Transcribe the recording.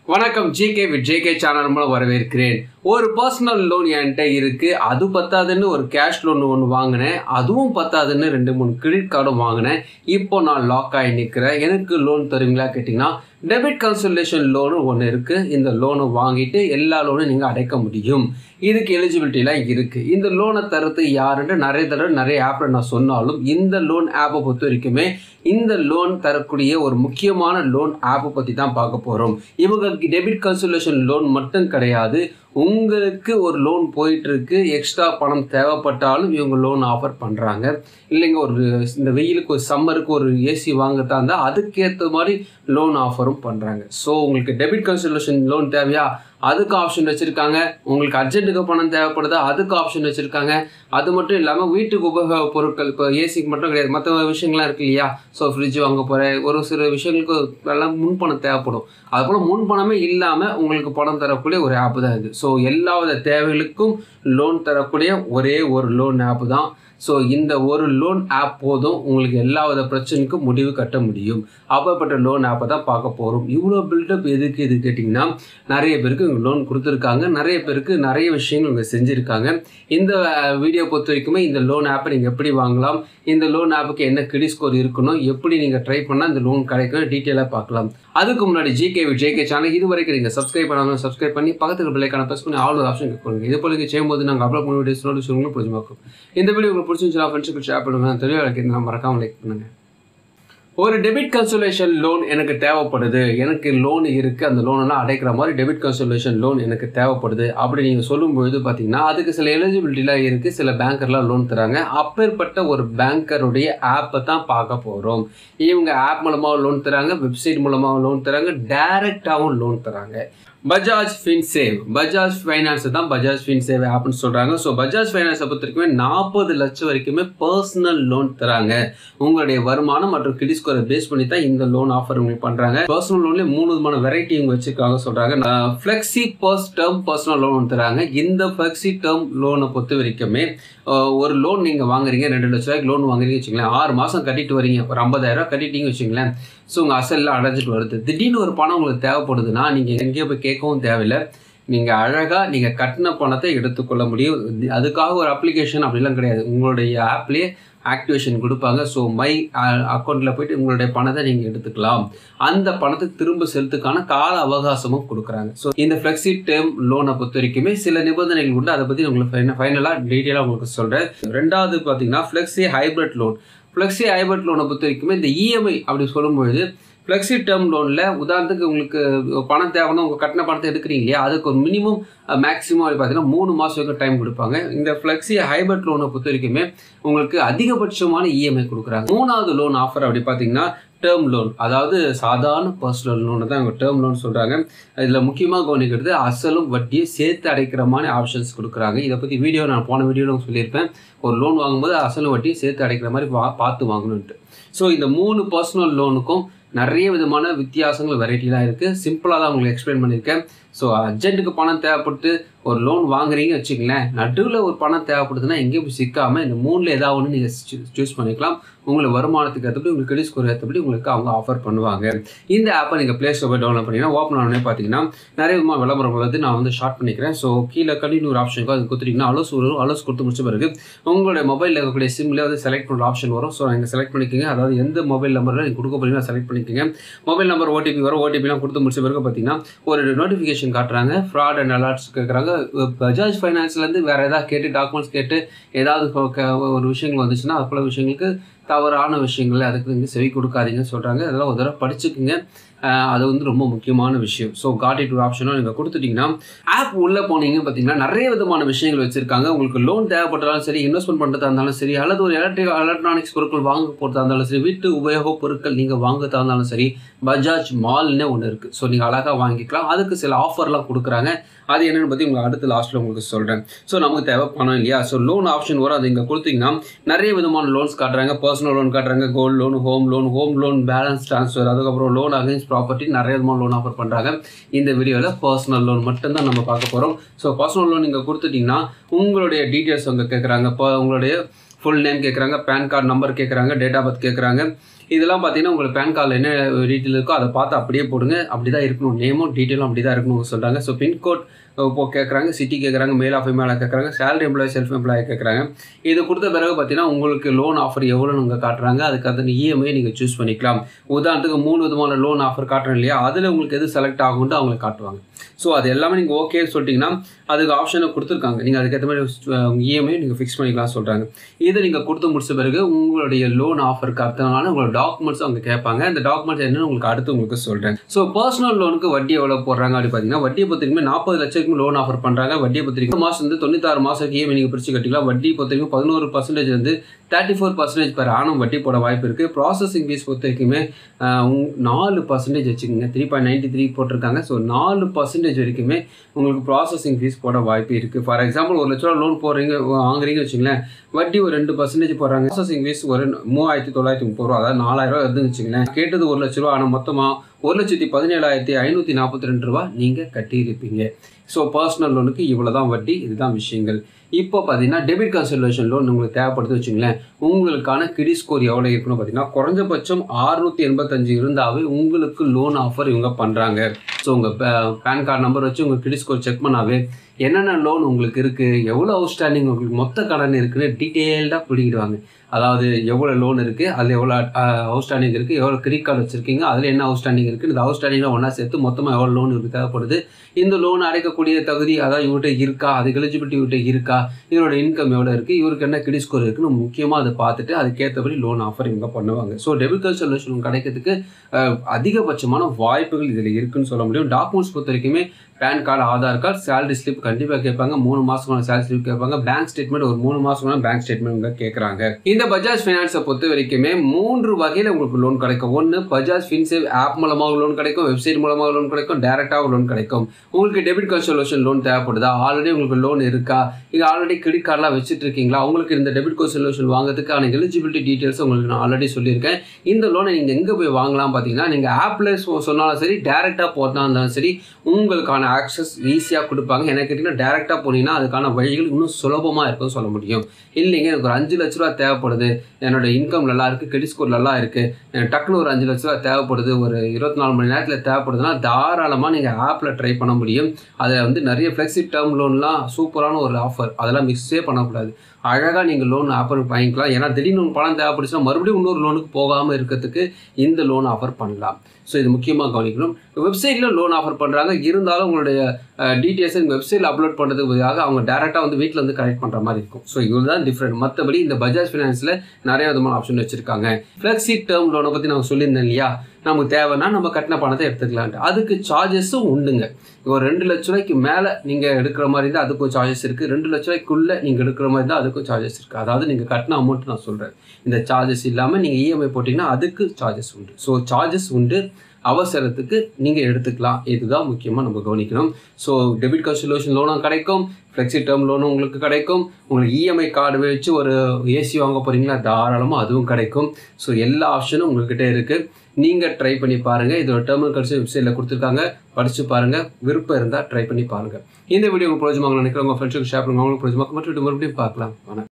வணக்கம் JK with JK channel மூலம் வரவேற்கிறேன் ஒரு பர்சனல் லோன் என்கிட்ட இருக்கு அது பத்தாதுன்னு ஒரு கேஷ் லோன் ஒன்று வாங்கினேன் அதுவும் பத்தாதுன்னு ரெண்டு மூணு கிரெடிட் கார்டும் வாங்கினேன் இப்போ நான் லாக் ஆகி நிற்கிறேன் எனக்கு லோன் தருவீங்களா கேட்டிங்கன்னா டெபிட் கன்சல்டேஷன் லோனு ஒன்று இருக்குது இந்த லோனை வாங்கிட்டு எல்லா லோனும் நீங்கள் அடைக்க முடியும் இதுக்கு எலிஜிபிலிட்டிலாம் இருக்குது இந்த லோனை தரது யாருன்னு நிறைய தடவை நிறைய ஆப்பில் நான் சொன்னாலும் இந்த லோன் ஆப்பை பொறுத்த வரைக்குமே இந்த லோன் தரக்கூடிய ஒரு முக்கியமான லோன் ஆப்பை பற்றி தான் பார்க்க போகிறோம் இவங்க டெபிட் கன்சல்டேஷன் லோன் மட்டும் கிடையாது உங்களுக்கு ஒரு லோன் போயிட்டு இருக்கு எக்ஸ்ட்ரா பணம் தேவைப்பட்டாலும் இவங்க லோன் ஆஃபர் பண்ணுறாங்க இல்லைங்க ஒரு இந்த வெயிலுக்கு ஒரு சம்மருக்கு ஒரு ஏசி வாங்கத்தான் இருந்தால் அதுக்கேற்ற மாதிரி லோன் ஆஃபரும் பண்ணுறாங்க ஸோ உங்களுக்கு டெபிட் கன்சல்டேஷன் லோன் தேவையா அதுக்கு ஆப்ஷன் வச்சுருக்காங்க உங்களுக்கு அர்ஜென்ட்டுக்கு பணம் தேவைப்படுதா அதுக்கு ஆப்ஷன் வச்சுருக்காங்க அது மட்டும் இல்லாமல் வீட்டுக்கு உபயோக பொருட்கள் இப்போ ஏசிக்கு மட்டும் கிடையாது மற்ற விஷயங்கள்லாம் இருக்கு இல்லையா ஸோ ஃப்ரிட்ஜ் வாங்க போகிறேன் ஒரு சில விஷயங்களுக்கு எல்லாம் முன்பணம் தேவைப்படும் அதுபோல் முன்பணமே இல்லாமல் உங்களுக்கு பணம் தரக்கூடிய ஒரு ஆப் தான் இது ஸோ எல்லா வித தேவைகளுக்கும் லோன் தரக்கூடிய ஒரே ஒரு லோன் ஆப் தான் ஸோ இந்த ஒரு லோன் ஆப் போதும் உங்களுக்கு எல்லா வித பிரச்சனைக்கும் முடிவு கட்ட முடியும் அப்பப்பட்ட லோன் ஆப்பை தான் பார்க்க போகிறோம் இவ்வளோ பில்டப் எதுக்கு இது கேட்டிங்கன்னா நிறைய பேருக்கு இவங்க லோன் கொடுத்துருக்காங்க நிறைய பேருக்கு நிறைய விஷயங்கள் இவங்க செஞ்சுருக்காங்க இந்த வீடியோ பொறுத்த வரைக்குமே இந்த லோன் ஆப்பை நீங்கள் எப்படி வாங்கலாம் இந்த லோன் ஆப்புக்கு என்ன கிரெடிட் ஸ்கோர் இருக்கணும் எப்படி நீங்கள் ட்ரை பண்ணால் இந்த லோன் கிடைக்கும் டீட்டெயிலாக பார்க்கலாம் அதுக்கு முன்னாடி ஜிகே ஜேகே சேனல் இது வரைக்கும் நீங்கள் சப்ஸ்கிரைப் பண்ணாமல் சப்ஸ்கிரைப் பண்ணி பக்கத்துக்கு பிள்ளைக்கான ப்ரெஸ் பண்ணி ஆல் ஒரு ஆப்ஷன் கிளிக் பண்ணுங்க இது போல நீங்கள் செய்யும்போது நாங்கள் அப்லோட் பண்ண வீடியோஸ் நோட்டிஃபிகேஷன் புரிஞ்சுமாக்கும் இந்த வீடியோ உங்களுக்கு பிடிச்சிருந்துச்சுன்னா ஃப்ரெண்ட்ஸுக்கு ஷேர் பண்ணுங்கள் தெளிவாக எனக்கு மறக்காமல் லைக் பண்ணுங்கள் ஒரு டெபிட் கன்சல்டேஷன் லோன் எனக்கு தேவைப்படுது எனக்கு லோன் இருக்குது அந்த லோனெல்லாம் அடைக்கிற மாதிரி டெபிட் கன்சல்டேஷன் லோன் எனக்கு தேவைப்படுது அப்படி நீங்கள் சொல்லும்பொழுது பார்த்தீங்கன்னா அதுக்கு சில எலிஜிபிலிட்டிலாம் இருக்குது சில பேங்கர்லாம் லோன் தராங்க அப்பேற்பட்ட ஒரு பேங்கருடைய ஆப்பை தான் பார்க்க போகிறோம் இவங்க ஆப் மூலமாக லோன் தராங்க வெப்சைட் மூலமாக லோன் தராங்க டைரெக்டாகவும் லோன் தராங்க பஜாஜ் ஃபின்சேவ் பஜாஜ் ஃபைனான்ஸ் தான் பஜாஜ் ஃபின்சேவ் ஆப்னு சொல்கிறாங்க ஸோ பஜாஜ் ஃபைனான்ஸை பொறுத்த வரைக்குமே நாற்பது லட்சம் வரைக்குமே பர்சனல் லோன் தராங்க உங்களுடைய வருமானம் மற்றும் கிரெடிட் ஸ்கோரை பேஸ் பண்ணி தான் இந்த லோன் ஆஃபர் உங்களுக்கு பண்ணுறாங்க பர்சனல் லோன்லேயே மூணு விதமான வெரைட்டி இவங்க வச்சிருக்காங்க சொல்கிறாங்க flexi purse term personal loan தராங்க இந்த ஃப்ளெக்ஸி டேர்ம் லோனை பொறுத்த வரைக்குமே ஒரு லோன் நீங்கள் வாங்குறீங்க ரெண்டு லட்ச ரூபாய்க்கு லோன் வாங்குறீங்க வச்சுங்களேன் ஆறு மாதம் கட்டிட்டு வரீங்க ஒரு ஐம்பதாயிரம் கட்டிட்டீங்க வச்சுங்களேன் ஸோ உங்கள் அசல்லாம் அடைஞ்சிட்டு வருது திடீர்னு ஒரு பணம் உங்களுக்கு தேவைப்படுதுன்னா நீங்கள் எங்கேயோ போய் கேட்கவும் தேவையில்லை நீங்கள் அழகாக நீங்கள் கட்டின பணத்தை எடுத்துக்கொள்ள முடியும் அதுக்காக ஒரு அப்ளிகேஷன் அப்படிலாம் கிடையாது உங்களுடைய ஆப்லேயே ஆக்டிவேஷன் கொடுப்பாங்க ஸோ மை அக்கௌண்ட்டில் போயிட்டு உங்களுடைய பணத்தை நீங்கள் எடுத்துக்கலாம் அந்த பணத்தை திரும்ப செலுத்துக்கான கால அவகாசமும் கொடுக்குறாங்க ஸோ இந்த ஃப்ளெக்ஸி டேர்ம் லோனை பொறுத்த வரைக்குமே சில நிபந்தனைகள் உண்டு அதை பற்றி உங்களுக்கு ஃபைனலாக டீட்டெயிலாக உங்களுக்கு சொல்கிறேன் ரெண்டாவது பார்த்தீங்கன்னா flexi hybrid loan flexi hybrid லோனை பொறுத்த வரைக்குமே இந்த இஎம்ஐ அப்படி சொல்லும்பொழுது ஃப்ளெக்ஸி டேர்ம் லோனில் உதாரணத்துக்கு உங்களுக்கு பணம் தேவைன்னா உங்கள் கட்டின பணத்தை எடுக்கிறீங்க இல்லையா அதுக்கு ஒரு மினிமம் மேக்ஸிமம் பார்த்தீங்கன்னா மூணு மாதம் வரைக்கும் டைம் கொடுப்பாங்க இந்த ஃப்ளெக்ஸி ஹைபர்ட் லோனை பொறுத்த வரைக்குமே உங்களுக்கு அதிகபட்சமான இஎம்ஐ கொடுக்குறாங்க மூணாவது லோன் ஆஃபர் அப்படி பார்த்தீங்கன்னா டேர்ம் லோன் அதாவது சாதாரண பர்சனல் லோனை தான் இவங்க டேர்ம் லோன் சொல்கிறாங்க இதில் முக்கியமாக கவனிக்கிறது அசலும் வட்டியை சேர்த்து அடைக்கிற மாதிரி ஆப்ஷன்ஸ் கொடுக்குறாங்க இதை பற்றி வீடியோ நான் போன வீடியோவில் சொல்லியிருப்பேன் ஒரு லோன் வாங்கும்போது அசலும் வட்டியை சேர்த்து அடைக்கிற மாதிரி பா பார்த்து வாங்கணுன்ட்டு ஸோ இந்த மூணு பர்சனல் லோனுக்கும் நிறைய விதமான வித்தியாசங்கள் வெரைட்டிலாம் இருக்குது சிம்பிளாக தான் உங்களுக்கு எக்ஸ்பிளைன் பண்ணியிருக்கேன் ஸோ அர்ஜென்ட்டுக்கு பணம் தேவைப்பட்டு ஒரு லோன் வாங்குறீங்க வச்சுங்களேன் நடுவில் ஒரு பணம் தேவைப்படுதுன்னா எங்கேயும் போய் சிக்காமல் இந்த மூணில் ஏதாவது ஒன்று நீங்கள் சூஸ் பண்ணிக்கலாம் உங்களுக்கு வருமானத்துக்கு ஏற்றபடி உங்களுக்கு கிரெடிட் ஸ்கோர் ஏற்றபடி உங்களுக்கு அவங்க ஆஃபர் பண்ணுவாங்க இந்த ஆப்பை நீங்கள் ப்ளே ஸ்டோர் டவுன்லோட் பண்ணிங்கன்னா ஓப்பன் ஆனே பார்த்தீங்கன்னா நிறைய விதமாக விளம்பரம் வந்து நான் வந்து ஷார்ட் பண்ணிக்கிறேன் ஸோ கீழே கண்டினியூ ஒரு ஆப்ஷன் அது கொடுத்துட்டிங்கன்னா அலோஸ் வரும் அலோஸ் கொடுத்து முடிச்ச பிறகு உங்களுடைய மொபைலில் இருக்கக்கூடிய சிம்லேயே வந்து செலக்ட் பண்ணுற ஆப்ஷன் வரும் ஸோ நீங்கள் செலக்ட் பண்ணிக்கோங்க அதாவது எந்த மொபைல் நம்பரில் நீங்கள் கொடுக்க போகிறீங்கன்னா செலக்ட் பண்ணிக்கோங்க மொபைல் நம்பர் ஓடிபி வரும் ஓடிபிலாம் கொடுத்து முடிச்ச பிறகு பார்த்தீங்கன்னா ஒரு நோட்டிஃபிகேஷன் காட்டுறாங்க ஃப்ராட் அண்ட் அலர்ட்ஸ் கேட்குறாங்க பஜாஜ் ஃபைனான்ஸ்லேருந்து வேறு ஏதாவது கேட்டு டாக்குமெண்ட்ஸ் கேட்டு ஏதாவது ஒரு விஷயங்கள் வந்துச்சுன்னா அது போல விஷயங்களுக்கு தவறான விஷயங்கள் அதுக்கு நீங்கள் செவி கொடுக்காதீங்கன்னு சொல்கிறாங்க அதெல்லாம் ஒரு தடவை படிச்சுக்குங்க அது வந்து ரொம்ப முக்கியமான விஷயம் ஸோ காட்டி டூ ஆப்ஷனும் நீங்கள் கொடுத்துட்டிங்கன்னா ஆப் உள்ளே போனீங்க பார்த்தீங்கன்னா நிறைய விதமான விஷயங்கள் வச்சுருக்காங்க உங்களுக்கு லோன் தேவைப்பட்டாலும் சரி இன்வெஸ்ட்மெண்ட் பண்ணுறதா இருந்தாலும் சரி அல்லது ஒரு எலக்ட்ரிக் எலக்ட்ரானிக்ஸ் பொருட்கள் வாங்க போகிறதா இருந்தாலும் சரி வீட்டு உபயோக பொருட்கள் நீங்கள் வாங்குறதா இருந்தாலும் சரி பஜாஜ் மால்னே ஒன்று இருக்குது ஸோ நீங்கள் அழகாக வாங்கிக்கலாம் அதுக்கு சில ஆஃபர்லாம் கொடுக்குறாங்க அது என்னென்னு பற்றி உங்களுக்கு அடுத்த லாஸ்ட்டில் உங்களுக்கு சொல்கிறேன் ஸோ நமக்கு தேவை பணம் இல்லையா ஸோ லோன் ஆப்ஷன் வரும் அது இங்கே கொடுத்தீங்கன்னா நிறைய விதமான லோன்ஸ் காட்டுறாங்க பர்சனல் லோன் காட்டுறாங்க gold loan home loan home loan balance transfer அதுக்கப்புறம் லோன் அகைன்ஸ்ட் ப்ராப்பர்ட்டி நிறைய விதமான லோன் ஆஃபர் பண்ணுறாங்க இந்த வீடியோவில் பர்சனல் லோன் மட்டும்தான் நம்ம பார்க்க போகிறோம் ஸோ பர்சனல் லோன் நீங்கள் கொடுத்துட்டிங்கன்னா உங்களுடைய டீட்டெயில்ஸ் அவங்க கேட்குறாங்க இப்போ உங்களுடைய ஃபுல் நேம் கேட்குறாங்க பேன் கார்டு நம்பர் கேட்குறாங்க டேட் ஆஃப் பர்த் கேட்குறாங்க இதெல்லாம் பார்த்தீங்கன்னா உங்களுக்கு பேன் கார்டில் என்ன டீட்டெயில் இருக்கோ அதை பார்த்து அப்படியே போடுங்க அப்படி தான் இருக்கணும் நேமும் டீட்டெயிலும் அப்படி தான் இருக்கணும்னு சொல்கிறாங்க ஸோ பின்கோட் இப்போ கேட்குறாங்க சிட்டி கேட்குறாங்க மேல் ஆஃப் மேலே கேட்குறாங்க சேலரி எம்ப்ளாயி செல்ஃப் எம்ப்ளாயி கேட்குறாங்க இது கொடுத்த பிறகு பார்த்தீங்கன்னா உங்களுக்கு லோன் ஆஃபர் எவ்வளோ நீங்கள் காட்டுறாங்க அதுக்கு அந்த இஎம்ஐ நீங்கள் சூஸ் பண்ணிக்கலாம் உதாரணத்துக்கு மூணு விதமான லோன் ஆஃபர் காட்டுறோம் இல்லையா அதில் உங்களுக்கு எது செலக்ட் ஆகும்ட்டு அவங்களுக்கு காட்டுவாங்க ஸோ அது எல்லாமே நீங்கள் ஓகே சொல்லிட்டீங்கன்னா அதுக்கு ஆப்ஷனை கொடுத்துருக்காங்க நீங்கள் அதுக்கேற்ற மாதிரி இஎம்ஐ நீங்கள் ஃபிக்ஸ் பண்ணிக்கலாம் சொல்கிறாங்க இதை நீங்கள் கொடுத்து முடிச்ச பிறகு உங்களுடைய லோன் ஆஃபருக்கு அர்த்தமான உங்களோட டாக்குமெண்ட்ஸ் அவங்க கேட்பாங்க அந்த டாக்குமெண்ட்ஸ் என்னன்னு உங்களுக்கு அடுத்து உங்களுக்கு சொல்கிறேன் ஸோ பர்சனல் லோனுக்கு வட்டி எவ்வளோ போடுறாங்க அப்படி பார்த்தீங்கன்னா வட்டியை பொறுத்தவரைக்கும் நாற்பது லட்சத்துக்கு லோன் ஆஃபர் பண்ணுறாங்க வட்டியை பொறுத்தவரைக்கும் மாதம் வந்து தொண்ணூத்தாறு மாதத்துக்கு இஎம்ஐ நீங்கள் பிரித்து கட்டிக்கலாம் வட்டி பொறுத்தவரைக்கும் பதினோரு பர்சன்டேஜ் வந்து thirty four percentage per annum வட்டி போட வாய்ப்பு இருக்குது ப்ராசஸிங் ஃபீஸ் பொறுத்த வரைக்குமே நாலு பர்சன்டேஜ் வச்சுக்கோங்க த்ரீ பாயிண்ட் நைன்டி த்ரீ போட்டிருக்காங்க ஸோ நாலு பர்சன்டேஜ் வரைக்குமே உங்களுக்கு ப்ராசஸிங் ஃபீஸ் போட வாய்ப்பு இருக்குது ஃபார் எக்ஸாம்பிள் ஒரு லட்ச ரூபா லோன் போடுறீங்க வாங்குறீங்கன்னு வச்சுங்களேன் வட்டி ஒரு ரெண்டு பர்சன்டேஜ் போடுறாங்க ப்ராசஸிங் ஃபீஸ் ஒரு மூவாயிரத்தி தொள்ளாயிரத்தி முப்பது ரூபா அதாவது நாலாயிரம் ரூபா வருதுன்னு வச்சுங்களேன் கேட்டது ஒரு லட்ச ரூபா ஆனால் மொத்தமாக ஒரு லட்சத்தி பதினேழாயிரத்தி ஐநூற்றி நாற்பத்தி ரெண்டு ரூபா நீங்கள் கட்டியிருப்பீங்க ஸோ பர்சனல் லோனுக்கு இவ்வளோ தான் வட்டி இதுதான் விஷயங்கள் இப்போ பார்த்தீங்கன்னா டெபிட் கன்சல்டேஷன் லோன் உங்களுக்கு தேவைப்படுது வச்சுங்களேன் உங்களுக்கான கிடி ஸ்கோர் எவ்வளோ இருக்குன்னு பார்த்தீங்கன்னா குறைஞ்சபட்சம் அறுநூற்றி எண்பத்தஞ்சு இருந்தாவே உங்களுக்கு லோன் ஆஃபர் இவங்க பண்ணுறாங்க ஸோ உங்கள் பேன் கார்டு நம்பர் வச்சு உங்கள் கிடி ஸ்கோர் செக் பண்ணாவே என்னென்ன லோன் உங்களுக்கு இருக்குது எவ்வளோ அவுட்ஸ்டாண்டிங் உங்களுக்கு மொத்த கடன் இருக்குன்னு டீட்டெயில்டாக பிடிக்கிடுவாங்க அதாவது எவ்வளோ லோன் இருக்குது அதில் எவ்வளோ அவுட்ஸ்டாண்டிங் இருக்குது எவ்வளோ கிரெடிட் கார்டு வச்சுருக்கீங்க அதில் என்ன அவுட்ஸ்டாண்டிங் இருக்குது இந்த அவுட்ஸ்டாண்டிங்லாம் ஒன்றா சேர்த்து மொத்தமாக எவ்வளோ லோன் இவருக்கு தேவைப்படுது இந்த லோன் அடைக்கக்கூடிய தகுதி அதாவது இவர்கிட்ட இருக்கா அதுக்கு எலிஜிபிலிட்டி இவர்கிட்ட இருக்கா இவரோட இன்கம் எவ்வளோ இருக்குது இவருக்கு என்ன கிரெடிட் ஸ்கோர் இருக்குன்னு முக்கியமாக அதை பார்த்துட்டு அதுக்கேற்றபடி லோன் ஆஃபர் இவங்க பண்ணுவாங்க ஸோ டெபிட் கார்டு சொல்யூஷன் கிடைக்கிறதுக்கு அதிகபட்சமான வாய்ப்புகள் இதில் இருக்குன்னு சொல்ல முடியும் டாக்குமெண்ட்ஸ் பொறுத்த வரைக்குமே PAN card Aadhaar card salary slip கண்டிப்பாக கேட்பாங்க மூணு மாதமான சேலரி ஸ்லிப் கேட்பாங்க பேங்க் ஸ்டேட்மெண்ட் ஒரு மூணு மாதமான பேங்க் ஸ்டேட்மெண்ட் இவங்க கேட்குறாங்க இந்த பஜாஜ் ஃபினான்ஸை பொறுத்த வரைக்குமே மூன்று வகையில் உங்களுக்கு லோன் கிடைக்கும் ஒன்று பஜாஜ் ஃபின்சேவ் ஆப் மூலமாக லோன் கிடைக்கும் வெப்சைட் மூலமாக லோன் கிடைக்கும் டேரெக்டாக லோன் கிடைக்கும் உங்களுக்கு டெபிட் கார்டு சொல்யூஷன் லோன் தேவைப்படுதா ஆல்ரெடி உங்களுக்கு லோன் இருக்கா இது ஆல்ரெடி கிரெடிட் கார்டெலாம் வச்சுட்டு இருக்கீங்களா உங்களுக்கு இந்த டெபிட் கார்டு சொல்யூஷன் வாங்குறதுக்கான எலிஜிபிலிட்டி டீட்டெயில்ஸ் உங்களுக்கு நான் ஆல்ரெடி சொல்லியிருக்கேன் இந்த லோனை நீங்கள் எங்கே போய் வாங்கலாம் பார்த்தீங்கன்னா நீங்கள் ஆப்பில் சொன்னாலும் சரி டேரெக்டாக போகிறதா இருந்தாலும் சரி உங்களுக்கான ஆக்சஸ் ஈஸியாக கொடுப்பாங்க எனக்கு கேட்டிங்கன்னா டேரெக்டாக போனீங்கன்னா அதுக்கான வழிகள் இன்னும் சுலபமாக இருக்கும்னு சொல்ல முடியும் இல்லைங்க எனக்கு ஒரு அஞ்சு லட்ச ரூபா தேவைப்படுது என்னோட இன்கம் நல்லா இருக்குது கிரெடிட் ஸ்கோர் நல்லா இருக்குது எனக்கு டக்குனு ஒரு அஞ்சு லட்ச ரூபா தேவைப்படுது ஒரு இருபத்தி நாலு மணி நேரத்தில் தேவைப்படுதுன்னா தாராளமாக நீங்கள் ஆப்பில் ட்ரை பண்ண முடியும் அதில் வந்து நிறைய ஃப்ளெக்ஸி டேர்ம் லோன்லாம் சூப்பரான ஒரு ஆஃபர் அதெல்லாம் மிக்ஸே பண்ணக்கூடாது அழகாக நீங்கள் லோன் ஆஃபர் வாங்கிக்கலாம் ஏன்னா திடீர்னு ஒரு பணம் தேவைப்படுச்சுன்னா மறுபடியும் இன்னொரு லோனுக்கு போகாமல் இருக்கிறதுக்கு இந்த லோன் ஆஃபர் பண்ணலாம் ஸோ இது முக்கியமாக கவனிக்கணும் வெப்சைட்டில் லோன் ஆஃபர் பண்ணுறாங்க இருந்தாலும் உங்களுடைய டீட்டெயில்ஸை நீங்கள் வெப்சைட்டில் அப்லோட் பண்ணுறதுக்கு பதிலாக அவங்க டேரெக்டாக வந்து வீட்டில் வந்து கனெக்ட் பண்ணுற மாதிரி இருக்கும் ஸோ இது தான் டிஃப்ரெண்ட் மற்றபடி இந்த பஜாஜ் ஃபினான்ஸில் நிறைய விதமான ஆப்ஷன் வச்சுருக்காங்க ஃப்ளெக்ஸி டேர்ம் லோனை பற்றி நான் சொல்லியிருந்தேன் இல்லையா நமக்கு தேவைன்னா நம்ம கட்டின பணத்தை எடுத்துக்கலான்ட்டு அதுக்கு சார்ஜஸும் உண்டுங்க ஒரு ரெண்டு லட்ச ரூபாய்க்கு மேலே நீங்கள் எடுக்கிற மாதிரி இருந்தால் அதுக்கும் சார்ஜஸ் இருக்குது ரெண்டு லட்ச ரூபாய்க்குள்ளே நீங்கள் எடுக்கிற மாதிரி இருந்தால் அதுக்கும் சார்ஜஸ் இருக்குது அதாவது நீங்கள் கட்டின அமௌண்ட் நான் சொல்கிறேன் இந்த சார்ஜஸ் இல்லாமல் நீங்கள் இஎம்ஐ போட்டிங்கன்னா அதுக்கு சார்ஜஸ் உண்டு ஸோ சார்ஜஸ் உண்டு அவசரத்துக்கு நீங்கள் எடுத்துக்கலாம் இதுதான் முக்கியமாக நம்ம கவனிக்கணும் ஸோ டெபிட் கார்டு சொல்யூஷன் லோனும் கிடைக்கும் ஃப்ளெக்ஸி டேர்ம் லோனும் உங்களுக்கு கிடைக்கும் உங்களுக்கு இஎம்ஐ கார்டு வச்சு ஒரு ஏசி வாங்க போகிறீங்களா தாராளமாக அதுவும் கிடைக்கும் ஸோ எல்லா ஆப்ஷனும் உங்கள்கிட்ட இருக்குது நீங்கள் ட்ரை பண்ணி பாருங்கள் இதோட டேர்மினல் கட்சி வெப்சைட்டில் கொடுத்துருக்காங்க படித்து பாருங்கள் விருப்பம் இருந்தால் ட்ரை பண்ணி பாருங்கள் இந்த வீடியோ உங்களுக்கு பிரோஜமாக நினைக்கிறவங்க ஃப்ரெண்ட்ஸுக்கு ஷேர் பண்ணுங்க அவங்களுக்கு பிரோஜமாக மட்டும் மறுபடியும் பார்க்கலாம் வணக்கம்